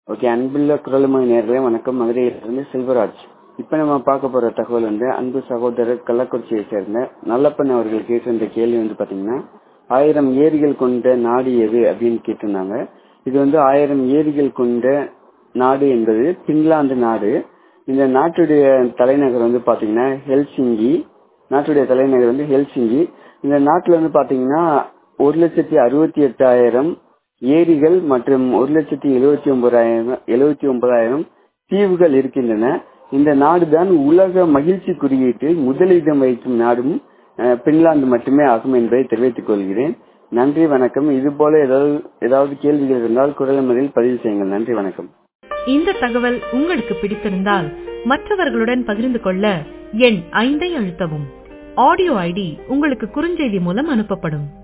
okay அன்புள்ள குரலுமை நேர்களே வணக்கம் மதுரையிலிருந்து செல்வராஜ் இப்போ நம்ம பார்க்க போற தகவல் வந்து அன்பு சகோதரர் கள்ளக்குறிச்சியை சேர்ந்த நல்லப்பன் அவர்கள் கேட்டிருந்த கேள்வி வந்து பாத்தீங்கன்னா ஆயிரம் ஏரிகள் கொண்ட நாடு எது அப்படின்னு கேட்டிருந்தாங்க இது வந்து ஆயிரம் ஏரிகள் கொண்ட நாடு என்பது பின்லாந்து நாடு இந்த நாட்டுடைய தலைநகர் வந்து பாத்தீங்கன்னா ஹெல்சிங்கி நாட்டுடைய தலைநகர் வந்து ஹெல்சிங்கி இந்த நாட்டுல வந்து பாத்தீங்கன்னா ஒரு லட்சத்தி அறுபத்தி எட்டாயிரம் ஏரிகள் மற்றும் ஒரு லட்சத்தி எழுபத்தி ஒன்பதாயிரம் எழுபத்தி ஒன்பதாயிரம் தீவுகள் இருக்கின்றன இந்த நாடுதான் உலக மகிழ்ச்சி குறியீட்டில் முதலிடம் வைக்கும் நாடும் அஹ், பின்லாந்து மட்டுமே ஆகும் என்பதை தெரிவித்துக் கொள்கிறேன் நன்றி வணக்கம் இது போல ஏதாவது ஏதாவது கேள்விகள் இருந்தால் குரல் முறையில் பதிவு செய்யுங்கள் நன்றி வணக்கம் இந்த தகவல் உங்களுக்கு பிடித்திருந்தால் மற்றவர்களுடன் பகிர்ந்து கொள்ள எண் ஐந்தை அழுத்தவும் ஆடியோ ஐடி உங்களுக்கு குறுஞ்செய்தி மூலம் அனுப்பப்படும்